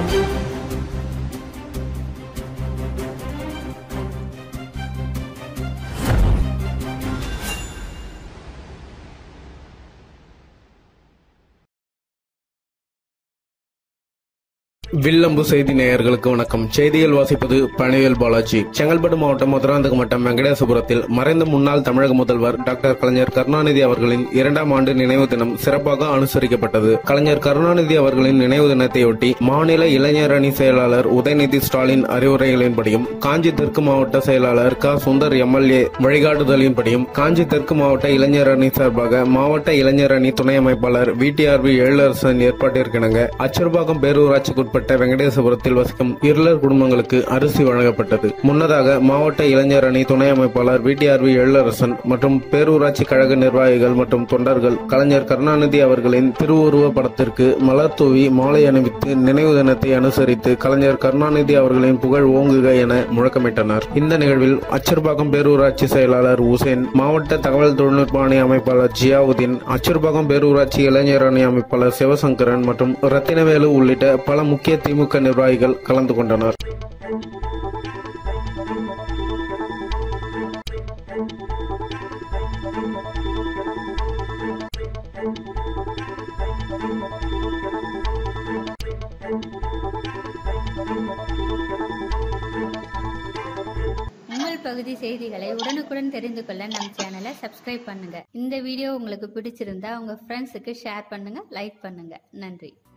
வில்லம்பு செய்தி நேயர்களுக்கு வணக்கம் செய்திகள் வாசிப்பது பணிவேல் பாலாஜி செங்கல்பட்டு மாவட்டம் மதுராந்தகம் வட்டம் வெங்கடேசபுரத்தில் மறைந்த முன்னாள் தமிழக முதல்வர் டாக்டர் கலைஞர் கருணாநிதி அவர்களின் இரண்டாம் ஆண்டு நினைவு தினம் சிறப்பாக அனுசரிக்கப்பட்டது கலைஞர் கருணாநிதி அவர்களின் நினைவு தினத்தையொட்டி மாநில இளைஞர் அணி செயலாளர் உதயநிதி ஸ்டாலின் அறிவுரைகளின்படியும் காஞ்சி தெற்கு மாவட்ட செயலாளர் க சுந்தர் எம்எல்ஏ வழிகாட்டுதலின்படியும் காஞ்சி தெற்கு மாவட்ட இளைஞர் அணி சார்பாக மாவட்ட இளைஞர் அணி துணை அமைப்பாளர் விடிஆர்பி எழிலரசன் ஏற்பாட்டிற்கிணங்க அச்சர்பாக்கம் பேரூராட்சிக்குட்பட்ட வெங்கடேசபுரத்தில் வசிக்கும் இருளர் குடும்பங்களுக்கு அரிசி வழங்கப்பட்டது முன்னதாக மாவட்ட இளைஞர் அணி துணை அமைப்பாளர் விடிஆர்வி எழிலரசன் மற்றும் பேரூராட்சி கழக நிர்வாகிகள் மற்றும் தொண்டர்கள் கலைஞர் கருணாநிதி அவர்களின் திருவுருவ படத்திற்கு மலர் தூவி மாலை அணிவித்து நினைவு தினத்தை அனுசரித்து கலைஞர் கருணாநிதி அவர்களின் புகழ் ஓங்குக என முழக்கமிட்டனர் இந்த நிகழ்வில் அச்சர்பாக்கம் பேரூராட்சி செயலாளர் உசேன் மாவட்ட தகவல் தொழில்நுட்ப அணி அமைப்பாளர் ஜியாவுதீன் அச்சர்பாக்கம் பேரூராட்சி இளைஞர் அணி அமைப்பாளர் சிவசங்கரன் மற்றும் ரத்தினவேலு உள்ளிட்ட பல முக்கிய திமுக நிர்வாகிகள் கலந்து கொண்டனர் உங்கள் பகுதி செய்திகளை உடனுக்குடன் தெரிந்து கொள்ள நம் சேனலை சப்ஸ்கிரைப் பண்ணுங்க இந்த வீடியோ உங்களுக்கு பிடிச்சிருந்தா உங்க ஃப்ரெண்ட்ஸுக்கு ஷேர் பண்ணுங்க லைக் பண்ணுங்க நன்றி